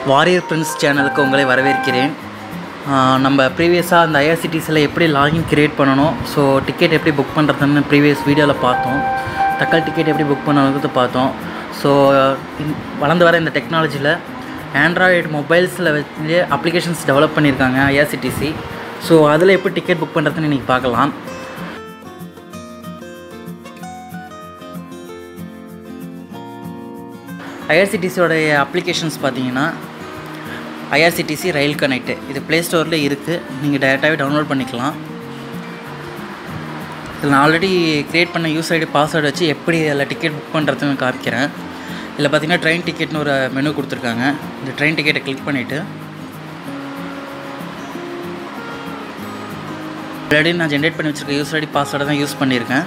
warrior Prince சேனலுக்கு உங்களை வரவேற்கிறேன் ஆஹ் நம்ம ப்ரீவியஸாக அந்த ஐஆர்சிடிஸில் எப்படி லாகின் கிரியேட் பண்ணணும் ஸோ டிக்கெட் எப்படி புக் பண்ணுறதுன்னு ப்ரீவியஸ் வீடியோவில் பார்த்தோம் தக்கால் டிக்கெட் எப்படி புக் பண்ணணுங்கிறது பார்த்தோம் ஸோ வளர்ந்து வர இந்த டெக்னாலஜியில் ஆண்ட்ராய்டு மொபைல்ஸில் வச்சு அப்ளிகேஷன்ஸ் டெவலப் பண்ணியிருக்காங்க ஐஆர்சிடிசி ஸோ அதில் எப்படி டிக்கெட் புக் பண்ணுறதுன்னு இன்றைக்கி பார்க்கலாம் ஐஆர்சிடிசியோடைய அப்ளிகேஷன்ஸ் பார்த்தீங்கன்னா ஐஆர்சிடிசி ரயில் கனெக்ட் இது ப்ளே ஸ்டோரில் இருக்குது நீங்கள் டேரெக்டாகவே டவுன்லோட் பண்ணிக்கலாம் இதில் நான் ஆல்ரெடி க்ரியேட் பண்ண யூஸ் ஐடி பாஸ்வேர்டு வச்சு எப்படி அதில் டிக்கெட் புக் பண்ணுறதுன்னு காமிக்கிறேன் இதில் பார்த்தீங்கன்னா ட்ரெயின் டிக்கெட்னு ஒரு மெனு கொடுத்துருக்காங்க இந்த ட்ரெயின் டிக்கெட்டை கிளிக் பண்ணிவிட்டு ஆல்ரெடி நான் ஜென்ரேட் பண்ணி வச்சுருக்க யூஸ் ஐடி பாஸ்வேர்டை தான் யூஸ் பண்ணியிருக்கேன்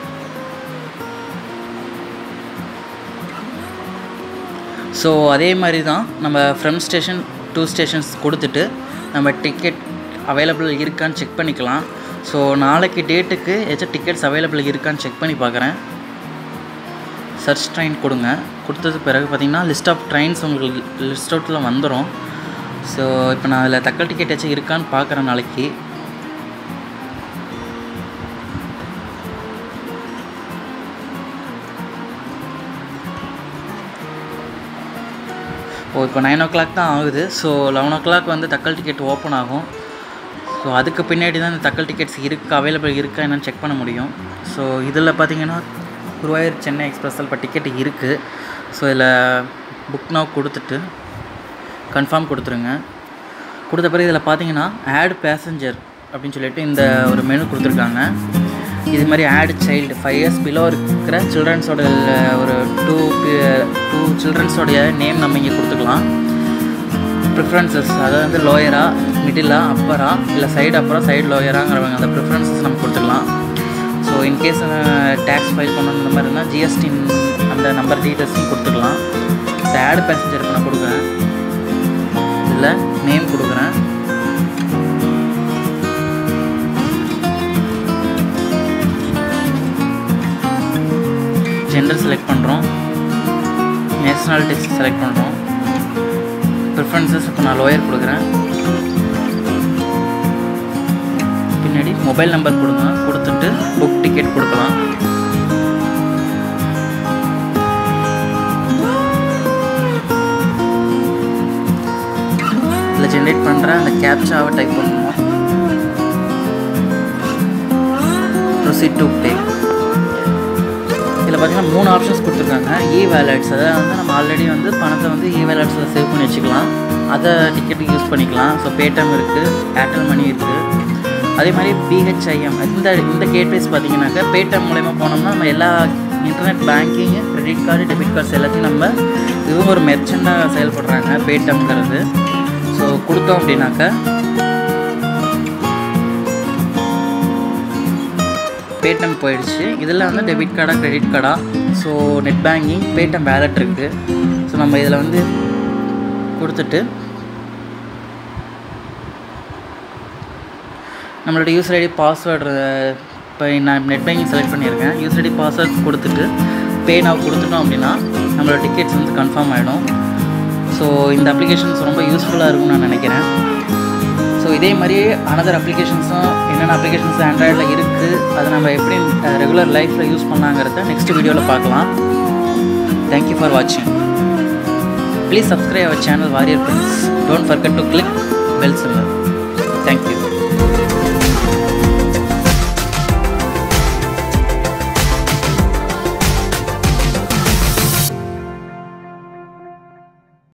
ஸோ அதே மாதிரி தான் நம்ம ஃப்ரம் ஸ்டேஷன் டூ ஸ்டேஷன்ஸ் கொடுத்துட்டு நம்ம டிக்கெட் அவைலபிள் இருக்கான்னு செக் பண்ணிக்கலாம் ஸோ நாளைக்கு டேட்டுக்கு ஏதாச்சும் டிக்கெட்ஸ் அவைலபிள் இருக்கான்னு செக் பண்ணி பார்க்குறேன் சர்ச் ட்ரெயின் கொடுங்க கொடுத்தது பிறகு பார்த்தீங்கன்னா லிஸ்ட் ஆஃப் ட்ரெயின்ஸ் உங்களுக்கு லிஸ்ட் அவுட்டில் வந்துடும் ஸோ இப்போ நான் அதில் தக்கல் டிக்கெட் ஏதாச்சும் இருக்கான்னு பார்க்குறேன் நாளைக்கு ஓ இப்போ நைன் ஓ கிளாக் தான் ஆகுது ஸோ லெவன் ஓ கிளாக் வந்து தக்கல் டிக்கெட் ஓப்பன் ஆகும் ஸோ அதுக்கு பின்னாடி தான் இந்த தக்கல் டிக்கெட்ஸ் இருக்கு அவைலபிள் இருக்கா என்னன்னு செக் பண்ண முடியும் ஸோ இதில் பார்த்தீங்கன்னா குருவாயூர் சென்னை எக்ஸ்பிரஸில் இப்போ டிக்கெட் இருக்குது ஸோ இதில் புக் நவ் கொடுத்துட்டு கன்ஃபார்ம் கொடுத்துருங்க கொடுத்த பிறகு இதில் பார்த்தீங்கன்னா ஆட் பேசஞ்சர் அப்படின்னு சொல்லிட்டு இந்த ஒரு மெனு கொடுத்துருக்காங்க இது மாதிரி add child five years below இருக்கிற சில்ட்ரன்ஸோட ஒரு டூ டூ சில்ட்ரன்ஸோடைய நேம் நம்ம இங்கே கொடுத்துக்கலாம் ப்ரிஃபரன்சஸ் அதாவது வந்து லோயரா மிடிலா அப்பரா இல்லை சைடு அப்பரா சைடு லோயராங்கிறவங்க அந்த ப்ரிஃபரன்சஸ் நம்ம கொடுத்துக்கலாம் ஸோ இன்கேஸ் டேக்ஸ் ஃபைல் பண்ணணும் இந்த மாதிரி இருந்தால் ஜிஎஸ்டி அந்த நம்பர் டீட்டெயில்ஸையும் கொடுத்துக்கலாம் ஸோ ஆட் பேசஞ்சர் இப்போ நான் கொடுக்குறேன் இதில் நேம் கொடுக்குறேன் ஜெண்டர் செலக்ட் பண்ணுறோம் நேஷ்னாலிட்டி செலக்ட் பண்ணுறோம் ப்ரிஃபரன்சஸ் இப்போ நான் லோயர் கொடுக்குறேன் பின்னாடி மொபைல் நம்பர் கொடுங்க கொடுத்துட்டு புக் டிக்கெட் கொடுக்கலாம் இதில் ஜென்ரேட் பண்ணுற அந்த கேப்சாவை டைப் பண்ணணும் ப்ரொசீட் டு பே இதில் பார்த்தீங்கன்னா மூணு ஆப்ஷன்ஸ் கொடுத்துருக்காங்க இ வேலட்ஸ் அதாவது வந்து நம்ம ஆல்ரெடி வந்து பணத்தை வந்து இ வேலட்ஸில் சேவ் பண்ணி வச்சுக்கலாம் அதை டிக்கெட்டுக்கு யூஸ் பண்ணிக்கலாம் ஸோ பேடிஎம் இருக்குது ஏர்டெல் மணி இருக்குது அதே மாதிரி பிஹெச்ஐஎம் இந்த இந்த கேட்வேஸ் பார்த்தீங்கன்னாக்கா பேடிஎம் மூலயமா போனோம்னா நம்ம எல்லா internet banking credit card debit cards எல்லாத்தையும் நம்ம இதுவும் ஒரு மெர்ச்சண்டாக செயல்படுறாங்க பேடிஎம்ங்கிறது ஸோ கொடுத்தோம் அப்படின்னாக்கா பேடிஎம் போயிடுச்சு இதில் வந்து டெபிட் கார்டா கிரெடிட் கார்டா so net banking Paytm wallet இருக்குது ஸோ நம்ம இதில் வந்து கொடுத்துட்டு நம்மளோட யூசர் ஐடி பாஸ்வேர்டு இப்போ நான் நெட் பேங்கிங் செலக்ட் பண்ணியிருக்கேன் யூசர் ஐடி பாஸ்வேர்ட் கொடுத்துட்டு பே நான் கொடுத்துட்டோம் அப்படின்னா நம்மளோட டிக்கெட்ஸ் வந்து கன்ஃபார்ம் ஆகிடும் ஸோ இந்த அப்ளிகேஷன்ஸ் ரொம்ப யூஸ்ஃபுல்லாக இருக்கும்னு நான் நினைக்கிறேன் ஸோ இதே மாதிரி அனதர் அப்ளிகேஷன்ஸும் என்னென்ன அப்ளிகேஷன்ஸ் ஆண்ட்ராய்டில் இருக்குது அதை நம்ம எப்படி ரெகுலர் லைஃப்பில் யூஸ் பண்ணலாங்கிறத நெக்ஸ்ட் வீடியோவில் பார்க்கலாம் தேங்க்யூ ஃபார் வாட்சிங் please subscribe our channel warrior friends don't forget to click bell simmer thank you